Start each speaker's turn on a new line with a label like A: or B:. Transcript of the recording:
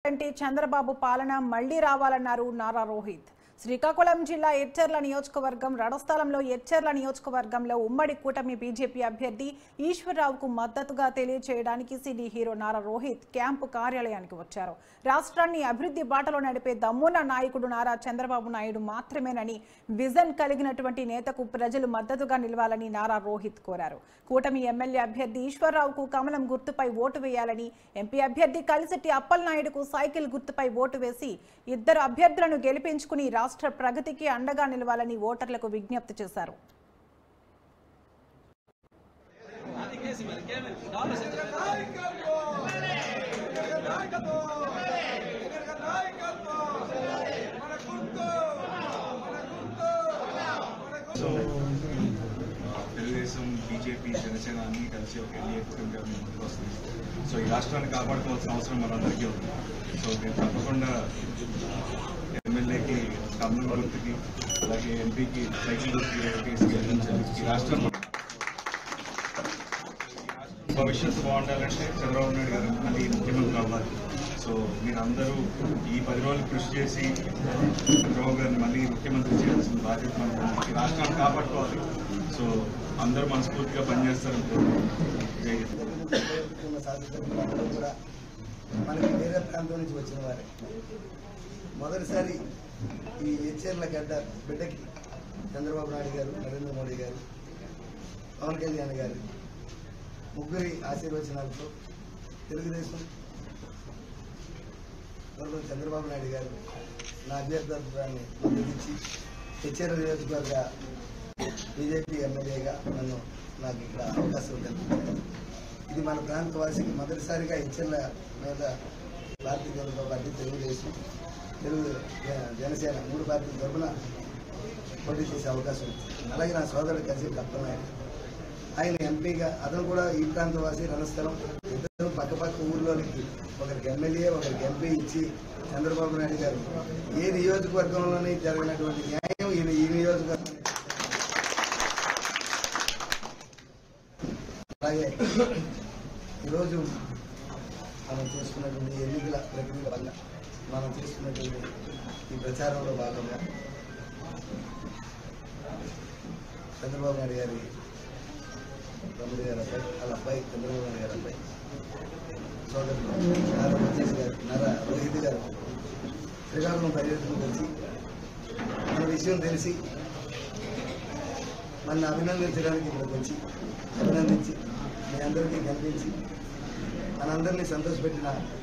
A: వెంటే చంద్రబాబు పాలన మళ్లీ రావాలన్నారు నారా రోహిత్ శ్రీకాకుళం జిల్లా ఎచ్చర్ల నియోజకవర్గం రణస్థలంలో ఎచ్చర్ల నియోజకవర్గంలో ఉమ్మడి కూటమి బీజేపీ అభ్యర్థి ఈశ్వరరావుకు మద్దతుగా తెలియజేయడానికి cine hero Nara Rohit camp కార్యాలయానికి వచ్చారు రాష్ట్రాన్ని అభివృద్ధి బాటలో నడిపే దమ్మున్న నాయకుడు నారా చంద్రబాబు నాయుడు మాత్రమేనని విజన్ కలిగినటువంటి నేతకు ప్రజలు మద్దతుగా నిలవాలని నారా రోహిత్ కోరారు కూటమి ఎమ్మెల్యే అభ్యర్థి ఈశ్వరరావుకు కమలం గుర్తుపై ఓటు వేయాలని ఎంపీ అభ్యర్థి కలిసిటి అప్పలనాయుడుకు సైకిల్ గుర్తుపై ఓటు వేసి ఇద్దరు అభ్యర్థులను గెలిపించుకుని రాష్ట్ర ప్రగతికి అండగా నిలవాలని ఓటర్లకు విజ్ఞప్తి చేశారు
B: సో తెలుగుదేశం బీజేపీ జనసేన అన్ని కలిసి ఒక ఎన్డీఏ కూటమిగా మేము ముందుకు వస్తుంది సో ఈ రాష్ట్రాన్ని కాపాడుకోవాల్సిన అవసరం మనందరికీ ఉంది సో మేము తప్పకుండా ఎమ్మెల్యేకి కమ్యూన్ గుర్తుకి అలాగే ఎంపీకి సైకిల్ గుర్తుకి ఓటేసి గెలిపించాలి ఈ రాష్ట్రం భవిష్యత్తు బాగుండాలంటే చంద్రబాబు నాయుడు గారు మళ్ళీ ముఖ్యమంత్రి అవ్వాలి సో మీరందరూ ఈ పది రోజులు కృషి చేసి చంద్రబాబు గారిని మళ్ళీ ముఖ్యమంత్రి చేయాల్సిన బాధ్యత మనకు ఉంది. ఈ రాష్ట్రాన్ని కాపాడుకోవాలి సో అందరూ మనస్ఫూర్తిగా పనిచేస్తారని కోరుకుంటున్నాను. జై హింద్.
C: ఉన్న శాసనసభ్యులందరూ కూడా మనకి వేరే ప్రాంతం నుంచి వచ్చిన వారే మొదటిసారి ఈ హెచ్ఎర్ల గడ్డ బిడ్డకి చంద్రబాబు నాయుడు గారు నరేంద్ర మోడీ గారు పవన్ కళ్యాణ్ గారు ముగ్గురి ఆశీర్వచనాలతో తెలుగుదేశం గౌరవ చంద్రబాబు నాయుడు గారు నా అభ్యర్థాన్ని మద్దతిచ్చి హెచ్ఎర్ నియోజకవర్గ బీజేపీ ఎమ్మెల్యేగా నన్ను నాకు ఇక్కడ అవకాశం కల్పించారు ఇది మన ప్రాంత వాసికి మొదటిసారిగా హెచ్ఎర్ల మీద భారతీయ జనతా పార్టీ తెలుగుదేశం తెలుగు జన- జనసేన మూడు పార్టీల తరఫున పోటీ చేసే అవకాశం వచ్చింది అలాగే నా సోదరుడు కలిసి కప్పనాయుడు ఆయన ఎంపీగా అతను కూడా ఈ ప్రాంతవాసి రణస్థలం ఇద్దరు పక్క పక్క ఊర్లోనికి ఒకరికి ఎమ్మెల్యే ఒకరికి ఎంపీ ఇచ్చి చంద్రబాబు నాయుడు గారు ఏ నియోజకవర్గంలోనే జరిగినటువంటి న్యాయం ఈ ఈ నియోజకవర్గం అలాగే ఈరోజు మనం చేసుకున్నటువంటి ఎన్నికల ప్రక్రియ వల్ల మనం చేసుకున్నటువంటి ఈ ప్రచారంలో భాగంగా చంద్రబాబు నాయుడు గారి తమ్ముడు గారి అబ్బాయి వాళ్ళ అబ్బాయి చంద్రబాబు నాయుడు గారి అబ్బాయి సోదరుడు నారా లోకేష్ గారు నారా రోహిత్ గారు శ్రీకాకుళం పర్యటనకు వచ్చి మన విషయం తెలిసి మన అభినందించడానికి ఇక్కడికి వచ్చి అభినందించి మీ అందరికీ కనిపించి మనందరినీ సంతోషపెట్టిన